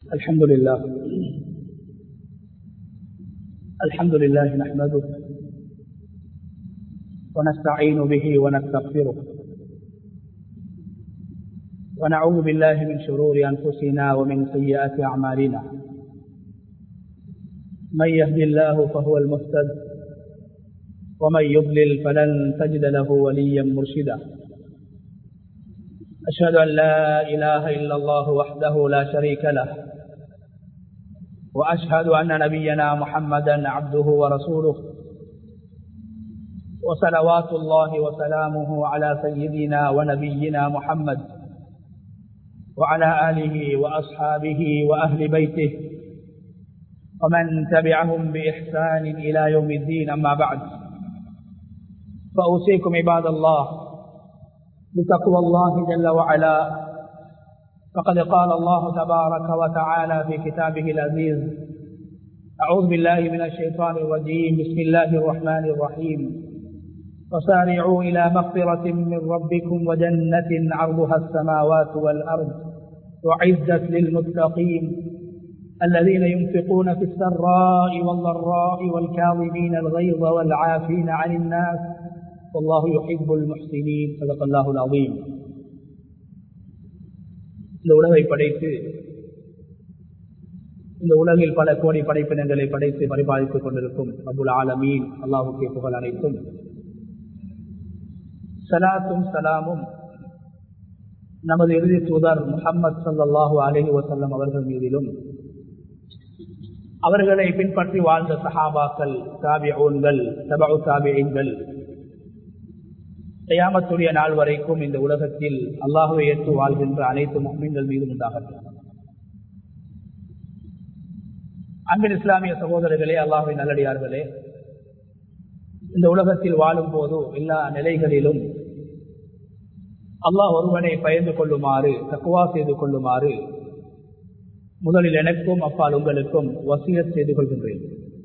الحمد لله الحمد لله نحمده ونستعين به ونستغفره ونعوذ بالله من شرور أنفسنا ومن سيئات أعمالنا من يهد الله فهو المهتد ومن يضلل فلن تجد له وليا مرشدا أشهد أن لا إله إلا الله وحده لا شريك له وأشهد أن نبينا محمدا عبده ورسوله وصلوات الله وسلامه على سيدنا ونبينا محمد وعلى آله وأصحابه وأهل بيته ومن تبعهم بإحسان إلى يوم الدين أما بعد فأوصيكم عباد الله بتقوى الله جل وعلا فقد قال الله تبارك وتعالى في كتابه العزيز أعوذ بالله من الشيطان الرجيم بسم الله الرحمن الرحيم وسارعوا إلى مغفرة من ربكم وجنة عرضها السماوات والأرض وعزت للمتقين الذين ينفقون في السراء والضراء والكاظمين الغيظ والعافين عن الناس والله يحب المحسنين صدق الله العظيم இந்த உலகை படைத்து இந்த உலகில் பல கோடி படைப்பினங்களை படைத்து பரிபாலித்துக் கொண்டிருக்கும் அபுல் ஆலமீன் அல்லாஹுக்கே புகழ் அனைத்தும் சலாத்தும் சலாமும் நமது இறுதி தூதர் முகமது சல்லாஹூ அலஹி வசல்லம் அவர்கள் மீதிலும் அவர்களை பின்பற்றி வாழ்ந்த சஹாபாக்கள் தாபியூன்கள் தபு தாபியங்கள் தயாமத்துடைய நாள் வரைக்கும் இந்த உலகத்தில் அல்லாஹுவை ஏற்று வாழ்கின்ற அனைத்து மீன்கள் மீதும் உண்டாகட்டும் அன்பின் இஸ்லாமிய சகோதரர்களே அல்லாஹுவை நல்லடியார்களே இந்த உலகத்தில் வாழும் போது எல்லா நிலைகளிலும் அல்லாஹ் ஒருவனை பயந்து கொள்ளுமாறு தக்குவா செய்து கொள்ளுமாறு முதலில் எனக்கும் அப்பால் உங்களுக்கும் வசியத் செய்து கொள்கின்றேன்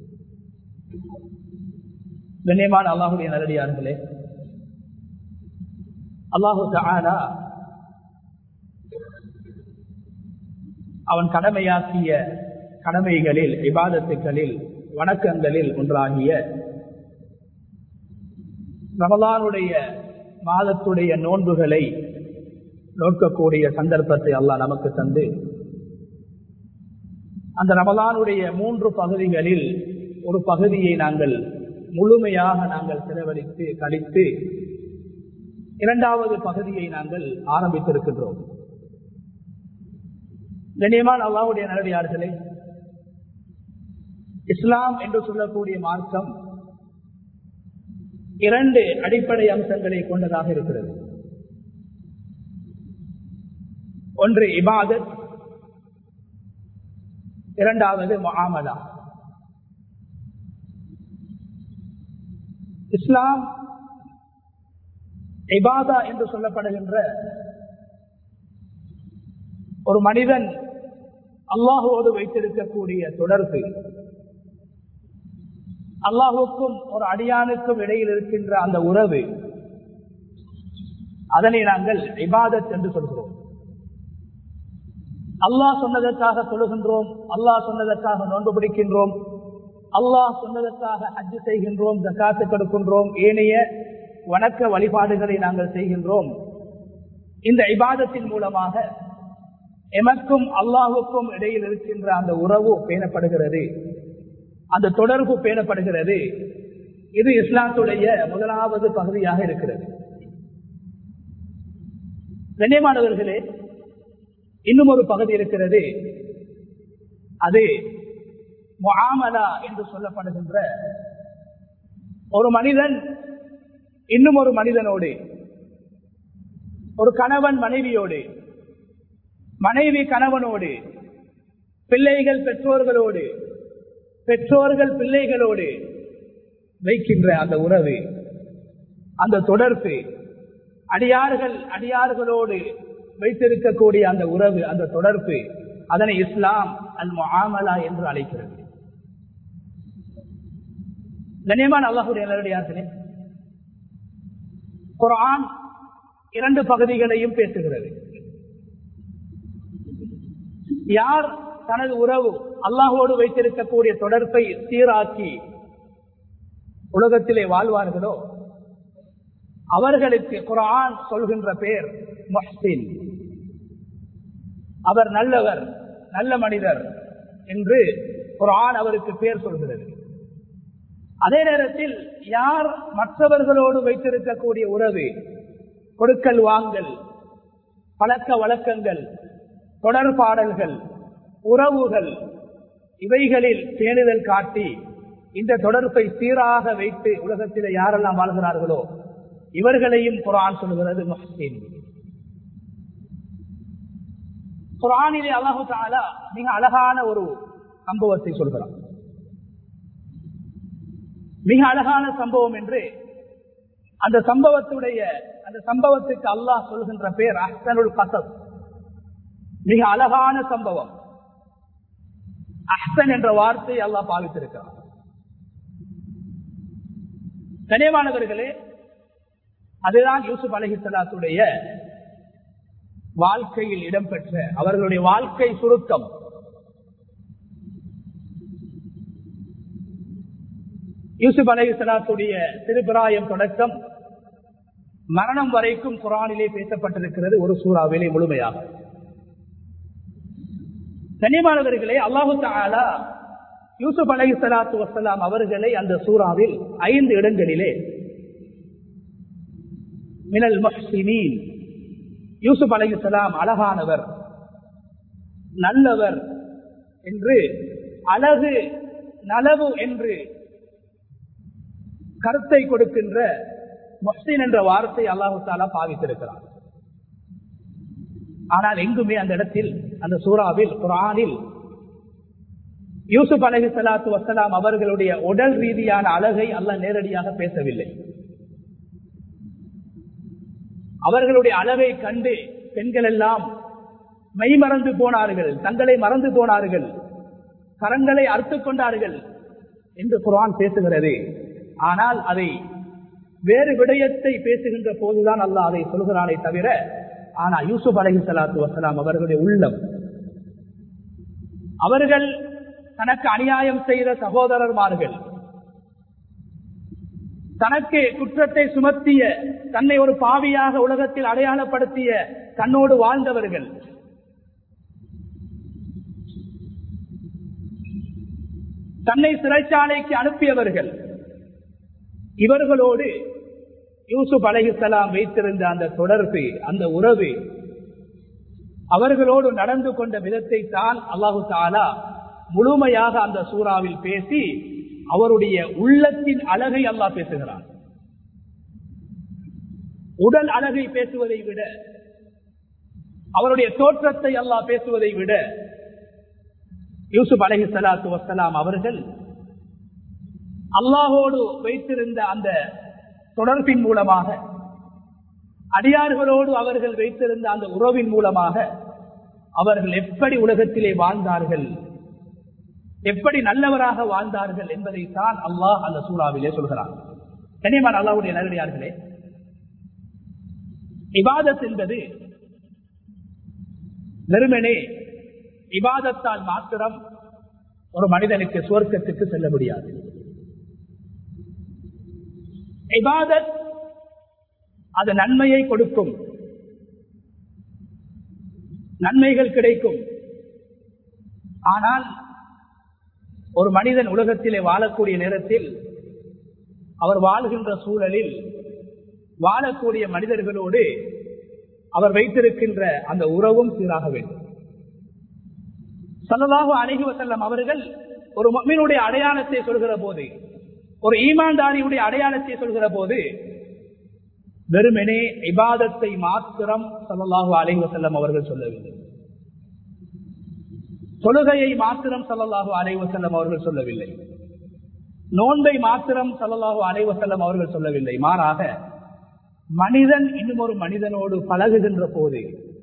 கண்ணியமான அல்லாஹுடைய நல்லடியார்களே அல்லாஹு தானா அவன் கடமையாக்கிய கடமைகளில் விவாதத்துக்களில் வணக்கங்களில் ஒன்றாகிய ரமலானுடைய மாதத்துடைய நோன்புகளை நோக்கக்கூடிய சந்தர்ப்பத்தை அல்லாஹ் நமக்கு தந்து அந்த ரமலானுடைய மூன்று பகுதிகளில் ஒரு பகுதியை நாங்கள் முழுமையாக நாங்கள் செலவழித்து கழித்து இரண்டாவது பகுதியை நாங்கள் ஆரம்பித்திருக்கின்றோம் கண்ணியமான அல்லாவுடைய நல்லடியார்களே இஸ்லாம் என்று சொல்லக்கூடிய மார்க்கம் இரண்டு அடிப்படை அம்சங்களை கொண்டதாக இருக்கிறது ஒன்று இபாதத் இரண்டாவது முகாமலா இஸ்லாம் இபாதா என்று சொல்லப்படுகின்ற ஒரு மனிதன் அல்லாஹுவோடு வைத்திருக்கக்கூடிய தொடர்பு அல்லாஹுக்கும் ஒரு அடியானுக்கும் இடையில் இருக்கின்ற அந்த உறவு அதனை நாங்கள் இபாதத் என்று சொல்கிறோம் அல்லாஹ் சொன்னதற்காக சொல்லுகின்றோம் அல்லாஹ் சொன்னதற்காக நோன்பு பிடிக்கின்றோம் அல்லாஹ் சொன்னதற்காக ஹஜ்ஜு செய்கின்றோம் ஜக்காத்து கொடுக்கின்றோம் ஏனைய வணக்க வழிபாடுகளை நாங்கள் செய்கின்றோம் இந்த இபாதத்தின் மூலமாக எமக்கும் அல்லாஹுக்கும் இடையில் இருக்கின்ற அந்த உறவு பேணப்படுகிறது அந்த தொடர்பு பேணப்படுகிறது இது இஸ்லாத்துடைய முதலாவது பகுதியாக இருக்கிறது கண்ணியமானவர்களே இன்னும் ஒரு பகுதி இருக்கிறது அது முகாமலா என்று சொல்லப்படுகின்ற ஒரு மனிதன் இன்னும் ஒரு மனிதனோடு ஒரு கணவன் மனைவியோடு மனைவி கணவனோடு பிள்ளைகள் பெற்றோர்களோடு பெற்றோர்கள் பிள்ளைகளோடு வைக்கின்ற அந்த உறவு அந்த தொடர்பு அடியார்கள் அடியார்களோடு வைத்திருக்கக்கூடிய அந்த உறவு அந்த தொடர்பு அதனை இஸ்லாம் அல் முஆமலா என்று அழைக்கிறது கண்ணியமான அல்லாஹுடைய நல்லடியார்களே குரான் இரண்டு பகுதிகளையும் பேசுகிறது யார் தனது உறவு அல்லாஹோடு வைத்திருக்கக்கூடிய தொடர்பை சீராக்கி உலகத்திலே வாழ்வார்களோ அவர்களுக்கு குரான் சொல்கின்ற பேர் மொஹ்சின் அவர் நல்லவர் நல்ல மனிதர் என்று குரான் அவருக்கு பேர் சொல்கிறது அதே நேரத்தில் யார் மற்றவர்களோடு வைத்திருக்கக்கூடிய உறவு கொடுக்கல் வாங்கல் பழக்க வழக்கங்கள் தொடர்பாடல்கள் உறவுகள் இவைகளில் பேணுதல் காட்டி இந்த தொடர்பை சீராக வைத்து உலகத்தில் யாரெல்லாம் வாழ்கிறார்களோ இவர்களையும் குரான் சொல்கிறது மஹ்சீன் குரானிலே அல்லாஹு தாலா மிக அழகான ஒரு சம்பவத்தை சொல்கிறார் மிக அழகான சம்பவம் என்று அந்த சம்பவத்துடைய அந்த சம்பவத்துக்கு அல்லாஹ் சொல்கின்ற பேர் அஹ்சனுல் கசப் மிக அழகான சம்பவம் அஹ்சன் என்ற வார்த்தை அல்லாஹ் பாவித்திருக்கிறார் கனியமானவர்களே அதுதான் யூசுப் அலஹிசலாத்துடைய வாழ்க்கையில் இடம்பெற்ற அவர்களுடைய வாழ்க்கை சுருக்கம் யூசுப் அலஹிசலாத்துடைய திருபிராயம் தொடக்கம் மரணம் வரைக்கும் குரானிலே பேசப்பட்டிருக்கிறது ஒரு சூறாவிலே முழுமையாக கனிமானவர்களே அல்லாஹு தாலா யூசுப் அலஹி சலாத்து வசலாம் அவர்களை அந்த சூறாவில் ஐந்து இடங்களிலே மினல் மஹ்சினீன் யூசுப் அலையுசலாம் அழகானவர் நல்லவர் என்று அழகு நலவு என்று கருத்தை கொடுக்கின்ற மொஹ்சின் என்ற வார்த்தை அல்லாஹு தாலா பாவித்திருக்கிறார் ஆனால் எங்குமே அந்த இடத்தில் அந்த சூறாவில் குரானில் யூசுப் அலஹி சலாத்து வசலாம் அவர்களுடைய உடல் ரீதியான அழகை அல்லாஹ் நேரடியாக பேசவில்லை அவர்களுடைய அளவை கண்டு பெண்கள் எல்லாம் மெய் மறந்து போனார்கள் தங்களை மறந்து போனார்கள் கரங்களை அறுத்துக் கொண்டார்கள் என்று குரான் பேசுகிறது ஆனால் அதை வேறு விடயத்தை பேசுகின்ற போதுதான் அல்லாஹ் அதை சொல்கிறானே தவிர ஆனா யூசுப் அலஹி சலாத்து வசலாம் அவர்களுடைய உள்ளம் அவர்கள் தனக்கு அநியாயம் செய்த சகோதரர்மார்கள் தனக்கு குற்றத்தை சுமத்திய தன்னை ஒரு பாவியாக உலகத்தில் அடையாளப்படுத்திய தன்னோடு வாழ்ந்தவர்கள் தன்னை சிறைச்சாலைக்கு அனுப்பியவர்கள் இவர்களோடு யூசுப் அலைஹிசலாம் வைத்திருந்த அந்த தொடர்பு அந்த உறவு அவர்களோடு நடந்து கொண்ட விதத்தை தான் அல்லாஹு தாலா முழுமையாக அந்த சூறாவில் பேசி அவருடைய உள்ளத்தின் அழகை அல்லாஹ் பேசுகிறார் உடல் அழகை பேசுவதை விட அவருடைய தோற்றத்தை அல்லாஹ் பேசுவதை விட யூசுப் அலஹி சலாத்து வசலாம் அவர்கள் அல்லாஹோடு வைத்திருந்த அந்த தொடர்பின் மூலமாக அடியார்களோடு அவர்கள் வைத்திருந்த அந்த உறவின் மூலமாக அவர்கள் எப்படி உலகத்திலே வாழ்ந்தார்கள் எப்படி நல்லவராக வாழ்ந்தார்கள் என்பதைத்தான் அல்லாஹ் அந்த சூறாவிலே சொல்கிறார் கனிமான் அல்லாவுடைய நல்லடியார்களே இபாதத் என்பது வெறுமனே இபாதத்தால் மாத்திரம் ஒரு மனிதனுக்கு சுவர்க்கத்துக்கு செல்ல முடியாது இபாதத் அது நன்மையை கொடுக்கும் நன்மைகள் கிடைக்கும் ஆனால் ஒரு மனிதன் உலகத்திலே வாழக்கூடிய நேரத்தில் அவர் வாழ்கின்ற சூழலில் வாழக்கூடிய மனிதர்களோடு அவர் வைத்திருக்கின்ற அந்த உறவும் சீராக வேண்டும் சல்லதாக அழகி வசல்லம் அவர்கள் ஒரு மீனுடைய அடையாளத்தை சொல்கிற போது ஒரு ஈமான்தாரியுடைய அடையாளத்தை சொல்கிற போது வெறுமெனே இபாதத்தை மாத்திரம் சல்லல்லாஹு அலைஹி வசல்லம் அவர்கள் சொல்லவில்லை தொழுகையை மாத்திரம் சல்லல்லாஹு அலைஹி வசல்லம் அவர்கள் சொல்லவில்லை நோன்பை மாத்திரம் சல்லல்லாஹு அலைஹி வசல்லம் அவர்கள் சொல்லவில்லை மாறாக மனிதன் இன்னும் ஒரு மனிதனோடு பழகுகின்ற போது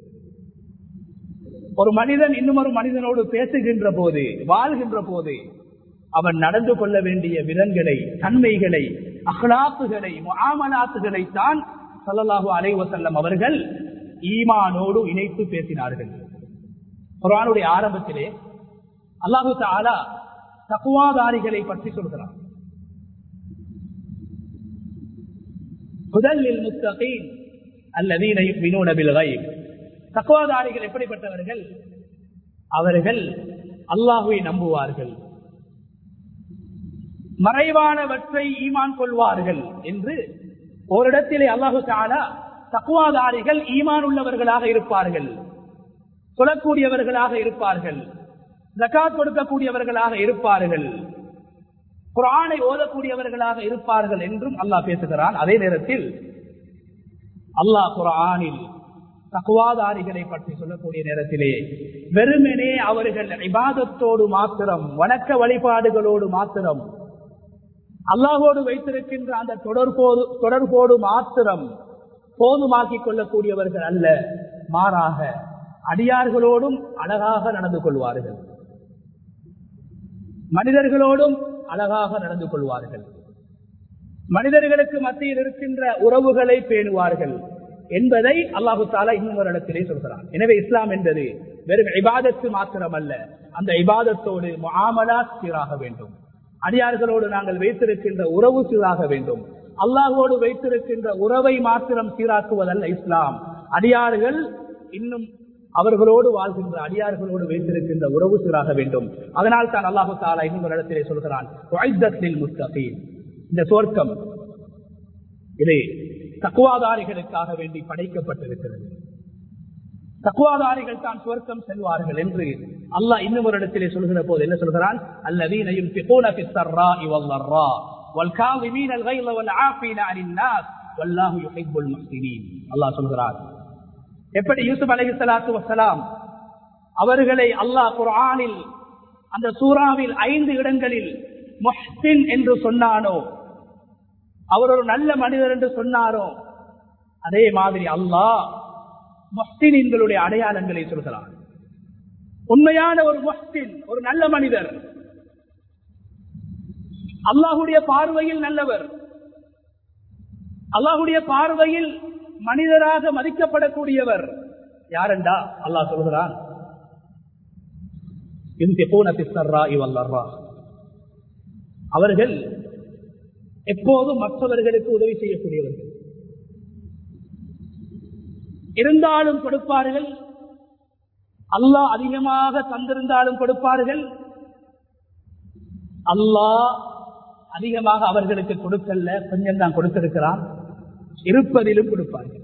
ஒரு மனிதன் இன்னும் ஒரு மனிதனோடு பேசுகின்ற போது வாழ்கின்ற போது அவன் நடந்து கொள்ள வேண்டிய விதங்களை தன்மைகளை அகலாப்புகளை ஆமலாத்துகளை தான் சல்லல்லாஹு அலைவசல்லம் அவர்கள் ஈமானோடு இணைத்து பேசினார்கள் குரானுடைய ஆரம்பத்திலே அல்லாஹு தாலா தக்குவாதாரிகளை பற்றி சொல்கிறார் முதலில் முத்தகீன் அல்லதீன யுமினூன பில் கைப் தக்குவாதாரிகள் எப்படிப்பட்டவர்கள் அவர்கள் அல்லாஹுவை நம்புவார்கள் மறைவானவற்றை ஈமான் கொள்வார்கள் என்று ஓரிடத்திலே அல்லாஹு தாலா தக்குவாதாரிகள் ஈமான் உள்ளவர்களாக இருப்பார்கள் சொல்லக்கூடியவர்களாக இருப்பார்கள் ஜக்காத் கொடுக்கக்கூடியவர்களாக இருப்பார்கள் குரானை ஓதக்கூடியவர்களாக இருப்பார்கள் என்றும் அல்லாஹ் பேசுகிறான் அதே நேரத்தில் அல்லாஹ் குரானில் தக்குவாதாரிகளை பற்றி சொல்லக்கூடிய நேரத்திலே வெறுமனே அவர்கள் இபாதத்தோடு மாத்திரம் வணக்க வழிபாடுகளோடு மாத்திரம் அல்லாஹோடு வைத்திருக்கின்ற அந்த தொடர்போடு தொடர்போடு மாத்திரம் போதுமாக்கிக் கொள்ளக்கூடியவர்கள் அல்ல மாறாக அடியார்களோடும் அழகாக நடந்து கொள்வார்கள் மனிதர்களோடும் அழகாக நடந்து கொள்வார்கள் மனிதர்களுக்கு மத்தியில் இருக்கின்ற உறவுகளை பேணுவார்கள் என்பதை அல்லாஹு தாலா இன்னும் ஒரு இடத்திலே சொல்கிறான் எனவே இஸ்லாம் என்பது வெறும் இபாதத்து மாத்திரமல்ல அந்த இபாதத்தோடு மாமலா சீராக வேண்டும் அடியார்களோடு நாங்கள் வைத்திருக்கின்ற உறவு சீராக வேண்டும் அல்லாஹோடு வைத்திருக்கின்ற உறவை மாத்திரம் சீராக்குவதல்ல இஸ்லாம் அடியார்கள் இன்னும் அவர்களோடு வாழ்கின்ற அடியார்களோடு வைத்திருக்கின்ற உறவு சீராக வேண்டும் அதனால் தான் அல்லாஹு தாலா இன்னும் ஒரு இடத்திலே சொல்கிறான் இந்த சுவர்க்கம் இது தக்குவாதாரிகளுக்காக வேண்டி படைக்கப்பட்டிருக்கிறது தக்குவாதாரிகள் தான் சுவர்க்கம் செல்வார்கள் என்று அல்லாஹ் இன்னும் ஒரு இடத்திலே சொல்கிற போது என்ன சொல்கிறான் அல்லதீனையும் والكاظمين الغيظ والعافين عن الناس والله يحب المحسنين அல்லாஹ் சொல்கிறார் எப்படி யூசுப் அலஹி சலாத்து வசலாம் அவர்களை அல்லாஹ் குரானில் அந்த சூறாவில் ஐந்து இடங்களில் மொஹ்சின் என்று சொன்னானோ அவர் ஒரு நல்ல மனிதர் என்று சொன்னாரோ அதே மாதிரி அல்லாஹ் மொஹ்சின்களுடைய அடையாளங்களை சொல்கிறார் உண்மையான ஒரு மொஹ்சின் ஒரு நல்ல மனிதர் அல்லாஹுடைய பார்வையில் நல்லவர் அல்லாஹுடைய பார்வையில் மனிதராக மதிக்கப்படக்கூடியவர் யாரெண்டா அல்லாஹ் சொல்கிறான் அவர்கள் எப்போதும் மற்றவர்களுக்கு உதவி செய்யக்கூடியவர்கள் இருந்தாலும் கொடுப்பார்கள் அல்லாஹ் அதிகமாக தந்திருந்தாலும் கொடுப்பார்கள் அல்லாஹ் அதிகமாக அவர்களுக்கு கொடுக்கல கொஞ்சம் தான் கொடுத்திருக்கிறான் இருப்பதிலும் கொடுப்பார்கள்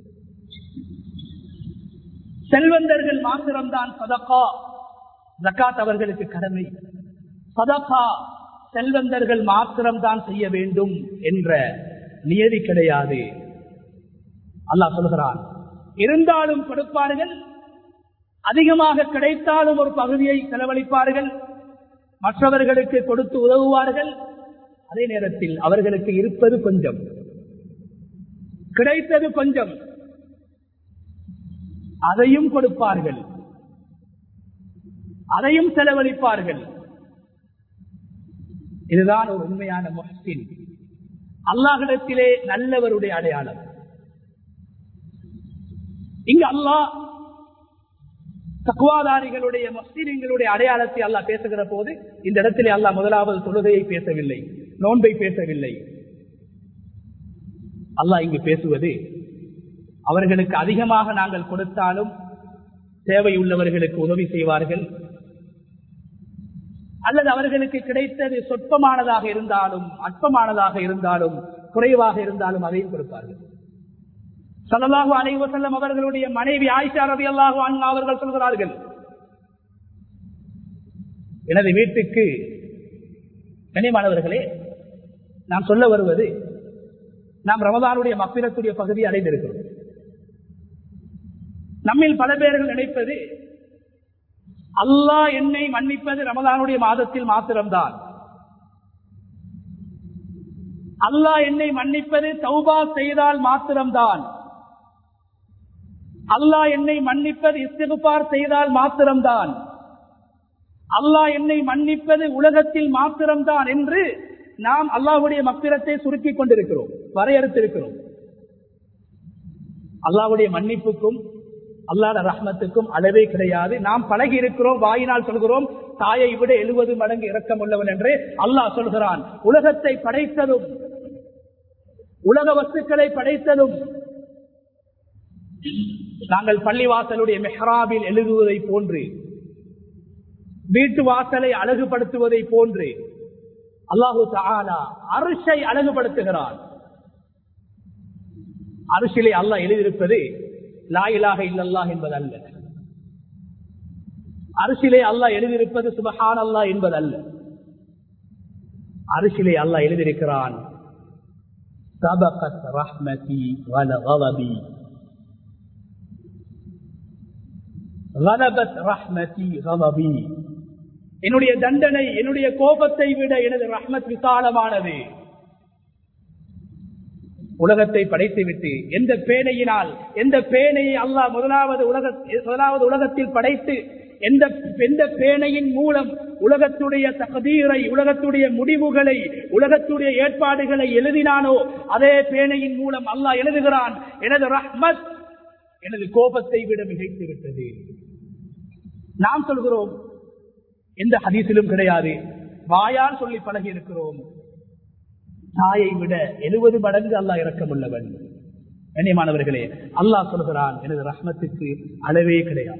செல்வந்தர்கள் மாத்திரம்தான் சதக்கா ஜக்காத் அவர்களுக்கு கடமை சதக்கா செல்வந்தர்கள் மாத்திரம்தான் செய்ய வேண்டும் என்ற நியதி கிடையாது அல்லாஹ் சொல்கிறான் இருந்தாலும் கொடுப்பார்கள் அதிகமாக கிடைத்தாலும் ஒரு பகுதியை செலவழிப்பார்கள் மற்றவர்களுக்கு கொடுத்து உதவுவார்கள் அதே நேரத்தில் அவர்களுக்கு இருப்பது கொஞ்சம் கிடைத்தது கொஞ்சம் அதையும் கொடுப்பார்கள் அதையும் செலவழிப்பார்கள் இதுதான் ஒரு உண்மையான முஹ்சின் அல்லாஹிடத்திலே நல்லவருடைய அடையாளம் இங்கு அல்லாஹ் தக்குவாதாரிகளுடைய முஸ்லிம்களுடைய அடையாளத்தை அல்லாஹ் பேசுகிற போது இந்த இடத்திலே அல்லாஹ் முதலாவது தொழுகையை பேசவில்லை நோன்பை பேசவில்லை அல்லாஹ் இங்கு பேசுவது அவர்களுக்கு அதிகமாக நாங்கள் கொடுத்தாலும் தேவை உள்ளவர்களுக்கு உதவி செய்வார்கள் அல்லது அவர்களுக்கு கிடைத்தது சொற்பமானதாக இருந்தாலும் அற்பமானதாக இருந்தாலும் குறைவாக இருந்தாலும் அதையும் கொடுப்பார்கள் சல்லல்லாஹு அலைஹி வஸல்லம் அவர்களுடைய மனைவி ஆயிஷா ரலியல்லாஹு அன்ஹா அவர்கள் சொல்கிறார்கள் எனது வீட்டுக்கு கனிமானவர்களே நாம் சொல்ல வருவது நாம் ரமதானுடைய மப்பிரத்துடைய பகுதியை அடைந்திருக்கிறோம் நம்மில் பல பேர்கள் நினைப்பது அல்லாஹ் என்னை மன்னிப்பது ரமதானுடைய மாதத்தில் மாத்திரம்தான் அல்லாஹ் என்னை மன்னிப்பது தௌபா செய்தால் மாத்திரம்தான் அல்லாஹ் என்னை மன்னிப்பது இஸ்திகுபார் செய்தால் மாத்திரம்தான் அல்லாஹ் என்னை மன்னிப்பது உலகத்தில் மாத்திரம்தான் என்று நாம் அல்லாஹுடைய மக்கிரத்தை சுருக்கிக் கொண்டிருக்கிறோம் வரையறுத்திருக்கிறோம் அல்லாஹுடைய மன்னிப்புக்கும் அல்லாத ரஹ்மத்துக்கும் அளவே கிடையாது நாம் பழகி இருக்கிறோம் வாயினால் சொல்கிறோம் தாயை விட எழுபது மடங்கு இரக்கம் உள்ளவன் என்று அல்லாஹ் சொல்கிறான் உலகத்தை படைத்ததும் உலக வஸ்துக்களை படைத்ததும் நாங்கள் பள்ளிவாசலுடைய மெஹராபில் எழுதுவதை போன்று வீட்டு வாசலை அழகுபடுத்துவதை போன்று அல்லாஹு தாலா அரிசை அழகுபடுத்துகிறான் அரிசிலே அல்லாஹ் எழுதியிருப்பது லாயிலாக இல்லல்லாஹ் என்பது அல்ல அரிசிலே அல்லாஹ் எழுதியிருப்பது சுபஹான் அல்லாஹ் என்பது அல்ல அரிசிலே அல்லாஹ் எழுதியிருக்கிறான் சபகத் ரஹ்மதி வல கலபி கலபத் ரஹ்மதி கலபி என்னுடைய தண்டனை என்னுடைய கோபத்தை விட எனது ரஹ்மத் விசாலமானது உலகத்தை படைத்துவிட்டு எந்த பேனையினால் எந்த பேனையை அல்லாஹ் முதலாவது உலக முதலாவது உலகத்தில் படைத்து எந்த எந்த பேனையின் மூலம் உலகத்துடைய தகதீரை உலகத்துடைய முடிவுகளை உலகத்துடைய ஏற்பாடுகளை எழுதினானோ அதே பேனையின் மூலம் அல்லாஹ் எழுதுகிறான் எனது ரஹ்மத் எனது கோபத்தை விட மிகைத்து விட்டது நாம் சொல்கிறோம் எந்த ஹதீஸிலும் கிடையாது வாயால் சொல்லி பழகி இருக்கிறோம் தாயை விட எழுபது மடங்கு அல்லாஹ் இறக்கமுள்ளவன் கண்ணியமானவர்களே அல்லாஹ் சொல்கிறான் எனது ரஹ்மத்துக்கு அளவே கிடையாது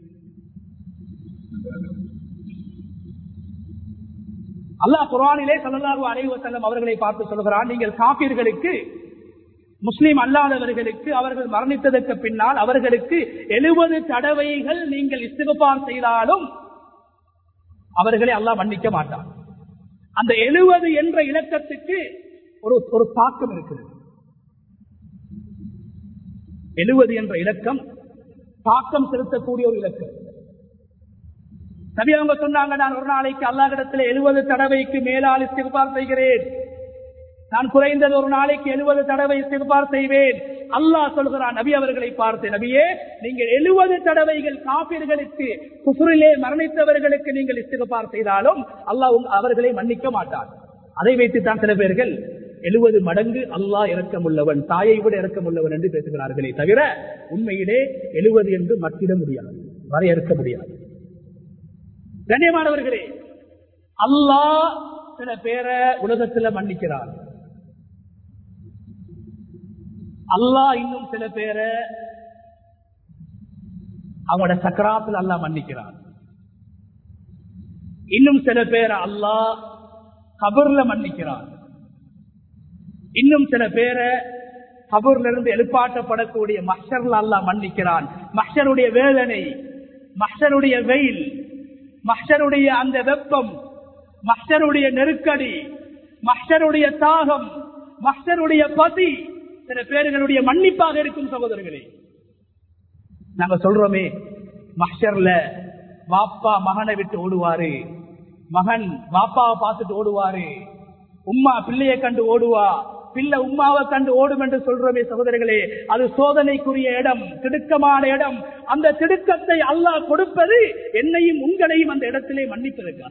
அல்லாஹ் குரானிலே சல்லல்லாஹு அலைஹி வஸல்லம் அவர்களை பார்த்து சொல்கிறான் நீங்கள் காப்பீர்களுக்கு முஸ்லிம் அல்லாதவர்களுக்கு அவர்கள் மரணித்ததற்கு பின்னால் அவர்களுக்கு எழுபது தடவைகள் நீங்கள் இஸ்திகபார் செய்தாலும் அவர்களை அல்லாஹ் மன்னிக்க மாட்டான் அந்த எழுபது என்ற இலக்கத்துக்கு ஒரு ஒரு தாக்கம் இருக்கிறது எழுபது என்ற இலக்கம் தாக்கம் செலுத்தக்கூடிய ஒரு இலக்கம் நபி அவங்க சொன்னாங்க நான் ஒரு நாளைக்கு அல்லாஹிடத்தில் எழுபது தடவைக்கு மேலால் இஸ்திகபார் செய்கிறேன் நான் குறைந்தது ஒரு நாளைக்கு எழுபது தடவை இஸ்திகபார் செய்வேன் அல்லாஹ் சொல்கிறான் நபி அவர்களை பார்த்து நபியே நீங்கள் எழுபது தடவைகள் காப்பீர்களுக்கு குஃபுரிலே மரணித்தவர்களுக்கு நீங்கள் இஸ்திகபார் செய்தாலும் அல்லாஹ் அவர்களை மன்னிக்க மாட்டார் அதை வைத்துத்தான் சில பேர்கள் எழுபது மடங்கு அல்லாஹ் இறக்கமுள்ளவன் தாயை விட இறக்கமுள்ளவன் என்று பேசுகிறார்களே தவிர உண்மையிலே எழுபது என்று மத்திட முடியாது வரையறுக்க முடியாது கண்ணியமானவர்களே அல்லாஹ் சில பேரை உலகத்துல மன்னிக்கிறான் அல்லாஹ் இன்னும் சில பேரை அவனோட சக்கராத்தில் அல்லாஹ் மன்னிக்கிறான் இன்னும் சில பேரை அல்லாஹ் கபர்ல மன்னிக்கிறான் இன்னும் சில பேரை கபூர்ல இருந்து எழுப்பாட்டப்படக்கூடிய மஷர்ல அல்லாஹ் மன்னிக்கிறான் மஷருடைய வேதனை மஷருடைய வெயில் மஷருடைய அந்த வெப்பம் மஷருடைய நெருக்கடி மஷருடைய தாகம் மஷருடைய பசி சில பேர்களுடைய மன்னிப்பாக இருக்கும் சகோதரர்களே நாங்க சொல்றோமே மஷர்ல வாப்பா மகனை விட்டு ஓடுவாரு மகன் வாப்பாவை பார்த்துட்டு ஓடுவாரு உம்மா பிள்ளையை கண்டு ஓடுவா பிள்ளை உம்மாவை கண்டு ஓடும் என்று சொல்றோமே சகோதரர்களே அது சோதனைக்குரிய இடம் திடுக்கமான இடம் அந்த திடுக்கத்தை அல்லாஹ் கொடுப்பது என்னையும் உங்களையும் அந்த இடத்திலே மன்னிப்பதற்காக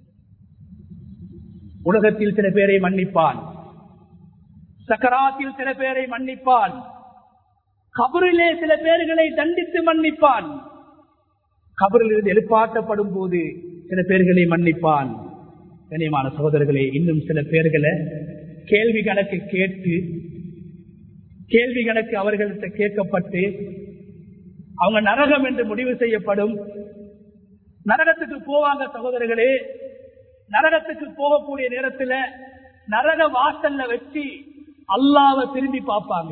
உலகத்தில் சில பேரை மன்னிப்பான் சக்கராத்தில் சில பேரை மன்னிப்பான் கபரிலே சில பேர்களை தண்டித்து மன்னிப்பான் கபரில் இருந்து எழுப்பாட்டப்படும் போது சில பேர்களை மன்னிப்பான் கனியமான சகோதரர்களே இன்னும் சில பேர்களை கேள்வி கணக்கு கேட்டு கேள்வி கணக்கு அவர்கள்ட்ட கேட்கப்பட்டு அவங்க நரகம் என்று முடிவு செய்யப்படும் நரகத்துக்கு போவாங்க சகோதரர்களே நரகத்துக்கு போகக்கூடிய நேரத்தில் நரக வாசல்ல வச்சு அல்லாவை திரும்பி பார்ப்பாங்க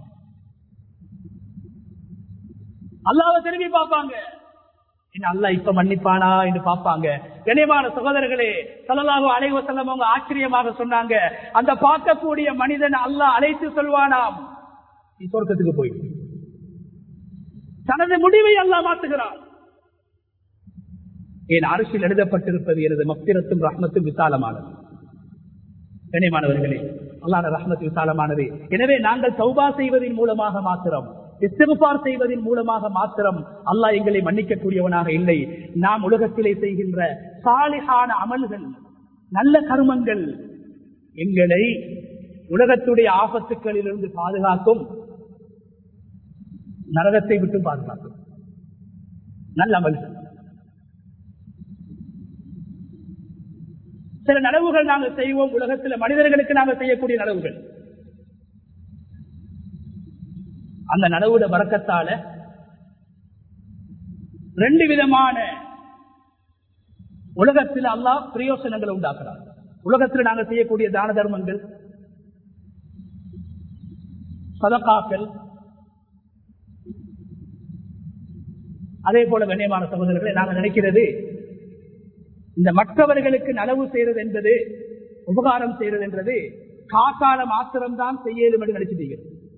அல்லாவை திரும்பி பார்ப்பாங்க அல்ல இப்ப மன்னிப்பானா என்று பார்ப்பாங்க கனியமான சகோதரர்களே சல்லலாஹு அலைவ செல்லம் அவங்க ஆச்சரியமாக சொன்னாங்க அந்த பார்க்கக்கூடிய மனிதன் அல்லாஹ் அழைத்து சொல்வானாம் நீ சொர்க்கத்துக்கு போய் தனது முடிவை அல்லாஹ் மாற்றுகிறான் என் அரசில் எழுதப்பட்டிருப்பது எனது மக்திரத்தும் ரஹ்மத்தும் விசாலமானது கனியமானவர்களே அல்லாத ரஹ்மத் விசாலமானது எனவே நாங்கள் சௌபா செய்வதன் மூலமாக மாத்திரம் இஸ்திகுபார் செய்வதன் மூலமாக மாத்திரம் அல்லாஹ் எங்களை மன்னிக்கக்கூடியவனாக இல்லை நாம் உலகத்திலே செய்கின்ற சாலிகான அமல்கள் நல்ல கர்மங்கள் எங்களை உலகத்துடைய ஆபத்துக்களிலிருந்து பாதுகாக்கும் நரகத்தை விட்டு பாதுகாக்கும் நல்ல அமல்கள் சில நனவுகள் நாங்கள் செய்வோம் உலகத்தில் மனிதர்களுக்கு நாங்கள் செய்யக்கூடிய நனவுகள் அந்த நனவுட வரக்கத்தால ரெண்டு விதமான உலகத்தில் அல்லாஹ் பிரயோசனங்களை உண்டாக்குறார் உலகத்தில் நாங்கள் செய்யக்கூடிய தான தர்மங்கள் சதக்காக்கள் அதே போல கண்ணியமான சகோதரர்களை நாங்கள் நினைக்கிறது இந்த மற்றவர்களுக்கு நலவு செய்யறது என்பது உபகாரம் செய்யறது என்றது காக்கால மாத்திரம்தான் செய்யலும் என்று நினைச்சிட்டீங்க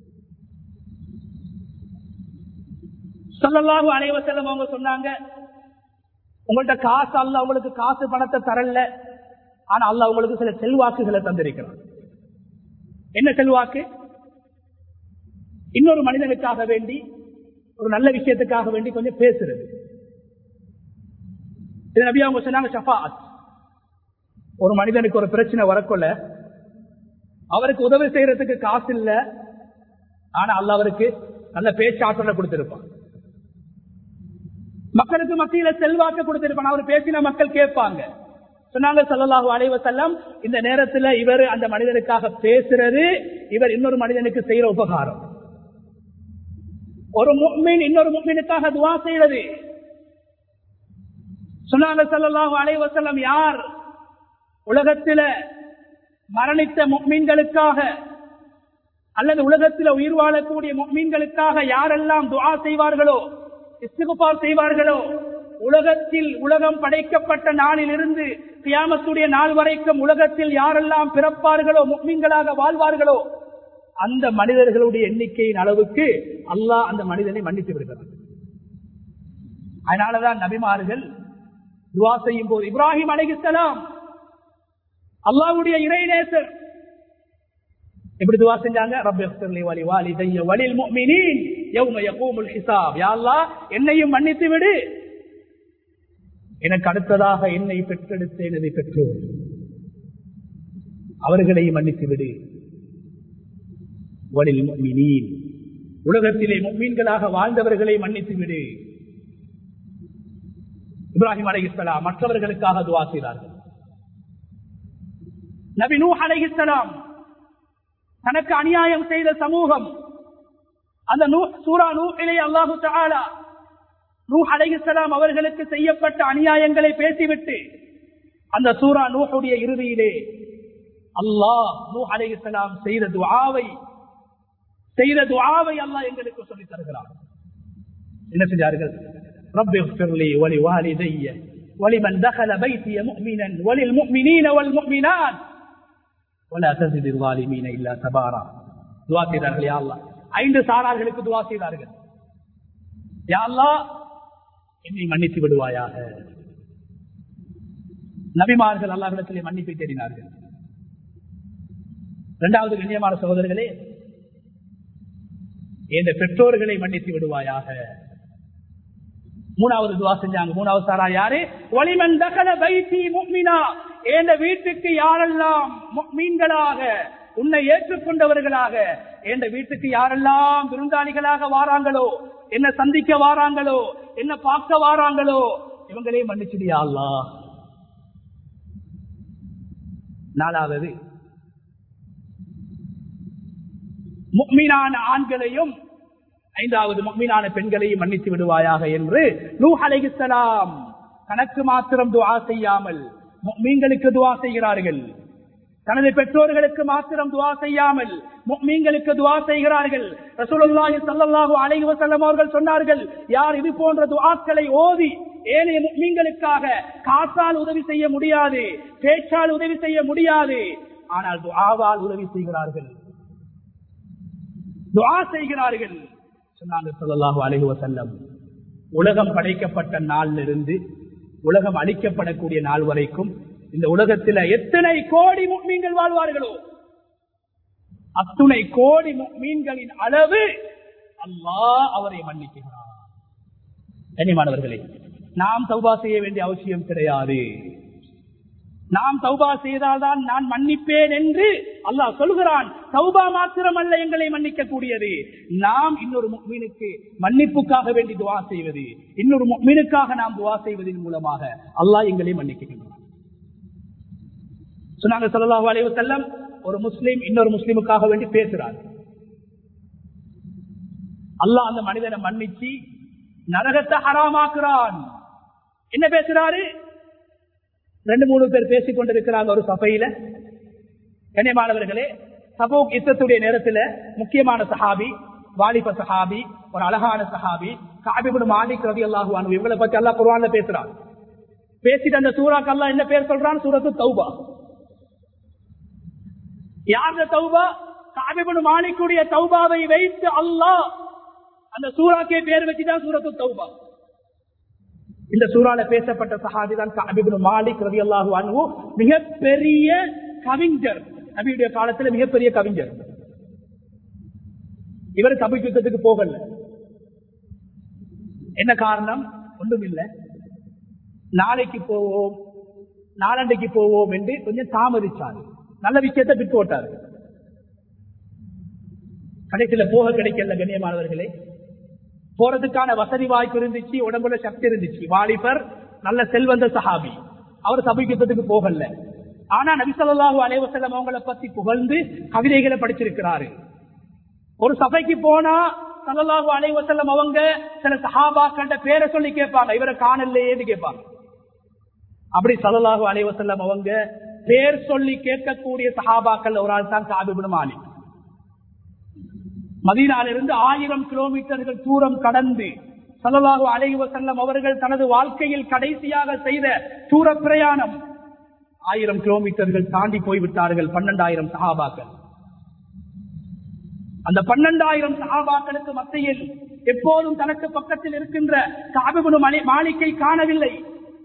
சொல்லலாக அனைவசல்லம் அவங்க சொன்னாங்க உங்கள்ட்ட காசு அல்ல உங்களுக்கு காசு பணத்தை தரல ஆனா அல்ல உங்களுக்கு சில செல்வாக்குகளை தந்திருக்கிறான் என்ன செல்வாக்கு இன்னொரு மனிதனுக்காக வேண்டி ஒரு நல்ல விஷயத்துக்காக வேண்டி கொஞ்சம் பேசுறது இது நபி அவங்க சொன்னாங்க ஷஃபாத் ஒரு மனிதனுக்கு ஒரு பிரச்சனை வரக்கொள்ள அவருக்கு உதவி செய்யறதுக்கு காசு இல்ல ஆனா அல்ல அவருக்கு நல்ல பேச்சாற்றலை கொடுத்திருப்பான் மக்களுக்கு மத்தியில செல்வாக்க கொடுத்திருப்பான் அவர் பேசின மக்கள் கேட்பாங்க சொன்னாங்க சல்லல்லாஹு அலைவ செல்லம் இந்த நேரத்துல இவர் அந்த மனிதனுக்காக பேசுறது இவர் இன்னொரு மனிதனுக்கு செய்யற உபகாரம் ஒரு முக்மீன் இன்னொரு முக்மீனுக்காக துவா செய்யறது சொன்னாங்க சல்லல்லாஹு அலைவ செல்லம் யார் உலகத்தில மரணித்த முக்மீன்களுக்காக அல்லது உலகத்தில் உயிர் வாழக்கூடிய முக்மீன்களுக்காக யாரெல்லாம் துவா செய்வார்களோ இஸ்திகுபார் செய்வார்களோ உலகத்தில் உலகம் படைக்கப்பட்ட நாளில் இருந்து கியாமத்துடைய நாள் வரைக்கும் உலகத்தில் யாரெல்லாம் பிறப்பார்களோ முக்மீன்களாக வாழ்வார்களோ அந்த மனிதர்களுடைய எண்ணிக்கையின் அளவுக்கு அல்லாஹ் அந்த மனிதனை மன்னித்து விடுகிறார் அதனாலதான் நபிமார்கள் துவா செய்யும் போது இப்ராஹிம் அலைகிஸ்லாம் அல்லாவுடைய இறைநேசர் எப்படி துவா செஞ்சாங்க ரப்பி வலி வாலிதைய வலில் முஃமினீன் யௌம யகூமுல் ஹிசாப் யா அல்லாஹ் என்னையும் மன்னித்து விடு எனக்கு அடுத்ததாக என்னை பெற்றெடுத்த எனது பெற்றோர் அவர்களை மன்னித்து விடு வலில் முஃமினீன் உலகத்திலே முக்மீன்களாக வாழ்ந்தவர்களை மன்னித்து விடு இப்ராஹிம் அலைஹிஸ்ஸலாம் மற்றவர்களுக்காக துவா செய்தார்கள் நபி நூ அலைஹிஸ்ஸலாம் தனக்கு அநியாயம் செய்த சமூகம் அந்த சூரா நூஹிலே அல்லாஹு தஆலா நூ அலைஹிஸ்ஸலாம் அவர்களுக்கு செய்யப்பட்ட அநியாயங்களை பேசிவிட்டு அந்த சூரா நூஹுடைய இறுதியிலே அல்லாஹ் நூ அலைஹிஸ்ஸலாம் செய்த துஆவை செய்த துஆவை அல்லாஹ் எங்களுக்கு சொல்லி தருகிறார் என்ன செஞ்சார்கள் رب اغفر لي ولوالدي ولمن دخل بيتي مؤمنا وللمؤمنين والمؤمنات ولا تزد الظالمين الا تبارا துவா செய்தார்கள் யா அல்லாஹ் ஐந்து சாரார்களுக்கு துவா செய்தார்கள் யா அல்லாஹ் என்னை மன்னித்து விடுவாயாக நபிமார்கள் அல்லாஹிடத்திலே மன்னிப்பை தேடினார்கள் இரண்டாவது கண்ணியமான சகோதரர்களே என்ற பெற்றோர்களை மன்னித்து விடுவாயாக மூணாவது துவா செஞ்சாங்க மூணாவது சாரா யாரு ஒளிமன் தகல வைத்தி முக்மினா என்ற வீட்டுக்கு யாரெல்லாம் மீன்களாக உன்னை ஏற்றுக்கொண்டவர்களாக என்ற வீட்டுக்கு யாரெல்லாம் விருந்தாளிகளாக வாராங்களோ என்ன சந்திக்க வாராங்களோ என்ன பார்க்க வாராங்களோ இவங்களே மன்னிச்சுடியா அல்லா நாலாவது முக்மீனான ஆண்களையும் ஐந்தாவது முக்மீனான பெண்களையும் மன்னித்து விடுவாயாக என்று நூ அலைகிஸ்லாம் தனக்கு மாத்திரம் துவா செய்யாமல் மீன்களுக்கு துவா செய்கிறார்கள் தனது பெற்றோர்களுக்கு மாத்திரம் துவா செய்யாமல் மீன்களுக்கு துவா செய்கிறார்கள் ரசூலுல்லாஹி ஸல்லல்லாஹு அலைஹி வஸல்லம் அவர்கள் சொன்னார்கள் யார் இது போன்ற துஆக்களை ஓதி ஏனைய மீன்களுக்காக காசால் உதவி செய்ய முடியாது பேச்சால் உதவி செய்ய முடியாது ஆனால் துஆவால் உதவி செய்கிறார்கள் துஆ செய்கிறார்கள் சொன்னாங்க சொல்லலாஹு அலைஹி வசல்லம் உலகம் படைக்கப்பட்ட நாளிலிருந்து இருந்து உலகம் அழிக்கப்படக்கூடிய நாள் வரைக்கும் இந்த உலகத்தில் எத்தனை கோடி மீன்கள் வாழ்வார்களோ அத்துணை கோடி மீன்களின் அளவு அல்லாஹ் அவரை மன்னிக்கிறார் கனிமானவர்களே நாம் தௌபா செய்ய வேண்டிய அவசியம் கிடையாது நாம் தௌபா செய்தால்தான் நான் மன்னிப்பேன் என்று அல்லாஹ் சொல்கிறான் தௌபா மாத்திரம் அல்ல எங்களை மன்னிக்க கூடியது நாம் இன்னொரு மீனுக்கு மன்னிப்புக்காக வேண்டி துவா செய்வது இன்னொரு மீனுக்காக நாம் துவா செய்வதன் மூலமாக அல்லாஹ் எங்களை மன்னிக்கின்றான் சொன்னாங்க சல்லாஹூ அலைஹி வஸல்லம் ஒரு முஸ்லீம் இன்னொரு முஸ்லீமுக்காக வேண்டி பேசுறார் அல்லாஹ் அந்த மனிதனை மன்னிச்சு நரகத்தை ஹராமாக்குறான் என்ன பேசுறாரு ரெண்டு மூணு பேர் பேசிக் கொண்டிருக்கிறாங்க ஒரு சபையில கண்ணியமானவர்களே சபோக் யுத்தத்துடைய நேரத்துல முக்கியமான சஹாபி வாலிப சஹாபி ஒரு அழகான சஹாபி காபிபுடு மாலிக் ரவி அல்லாஹு இவங்களை பத்தி அல்லாஹ் குர்ஆன்ல பேசுறான் பேசிட்டு அந்த சூறாக்கு அல்லாஹ் என்ன பேர் சொல்றான் சூரத்து தௌபா யார் தௌபா காபிபுடு மாலிக்குடைய தௌபாவை வைத்து அல்லாஹ் அந்த சூறாக்கே பேர் வச்சுதான் சூரத்து தௌபா இந்த சூறால பேசப்பட்ட சஹாபி தான் காபிபுடு மாலிக் ரவி அல்லாஹு அனுவு மிகப்பெரிய கவிஞர் நபியுடைய காலத்துல மிகப்பெரிய கவிஞர் இவர் தமிழ் யுத்தத்துக்கு போகல என்ன காரணம் ஒன்றும் இல்லை நாளைக்கு போவோம் நாளண்டைக்கு போவோம் என்று கொஞ்சம் தாமதிச்சாரு நல்ல விஷயத்தை விட்டு போட்டாரு கடைசியில போக கிடைக்கல கண்ணியமானவர்களே போறதுக்கான வசதி வாய்ப்பு இருந்துச்சு உடம்புல சக்தி இருந்துச்சு வாலிபர் நல்ல செல்வந்த சஹாபி அவர் சபை யுத்தத்துக்கு போகல ஆனா நபிசல்லாஹு அலைவசல்லம் அவங்கள பத்தி புகழ்ந்து கவிதைகளை படிச்சிருக்கிறாரு ஒரு சபைக்கு போனா சல்லல்லாஹு அலைவசல்லம் அவங்க சில சஹாபாக்கள்ட பேரை சொல்லி கேட்பாங்க இவரை காணலையேன்னு கேட்பாங்க அப்படி சல்லல்லாஹு அலைவசல்லம் அவங்க பேர் சொல்லி கேட்கக்கூடிய சஹாபாக்கள் ஒரு ஆள் தான் காபிபுன் மாலிக் மதீனாலிருந்து ஆயிரம் கிலோமீட்டர்கள் தூரம் கடந்து சல்லல்லாஹு அலைவசல்லம் அவர்கள் தனது வாழ்க்கையில் கடைசியாக செய்த தூர பிரயாணம் ஆயிரம் கிலோமீட்டர்கள் தாண்டி போய்விட்டார்கள் பன்னெண்டாயிரம் சகாபாக்கள் அந்த பன்னெண்டாயிரம் சகாபாக்களுக்கு மத்தியில் எப்போதும் தனக்கு பக்கத்தில் இருக்கின்ற காபிபுனு மாளிகை காணவில்லை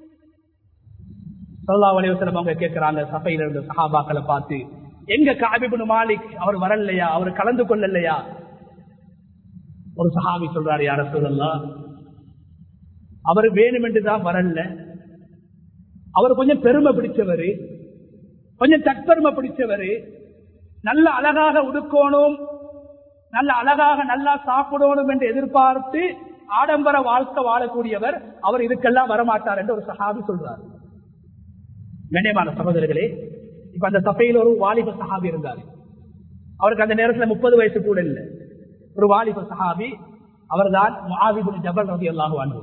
சொல்லா வலிவசலம் அவங்க கேட்கிறாங்க சபையில இருந்த சகாபாக்களை பார்த்து எங்க காபிபுனு மாலிக் அவர் வரலையா அவர் கலந்து கொள்ளலையா ஒரு சஹாபி சொல்றாரு யார சொல்லலாம் அவர் வேணுமென்று தான் வரல அவர் கொஞ்சம் பெருமை பிடிச்சவர் கொஞ்சம் தற்பெருமை பிடிச்சவர் நல்ல அழகாக உடுக்கணும் நல்ல அழகாக நல்லா சாப்பிடணும் என்று எதிர்பார்த்து ஆடம்பர வாழ்க்கை வாழக்கூடியவர் அவர் இதுக்கெல்லாம் வரமாட்டார் என்று ஒரு சஹாபி சொல்றார் கண்ணியமான சகோதரர்களே இப்ப அந்த சபையில் ஒரு வாலிப சஹாபி இருந்தார் அவருக்கு அந்த நேரத்தில் முப்பது வயசு கூட இல்லை ஒரு வாலிப சஹாபி அவர்தான் முஆவிபுன் ஜபல் ரதி அல்லாஹு அன்பு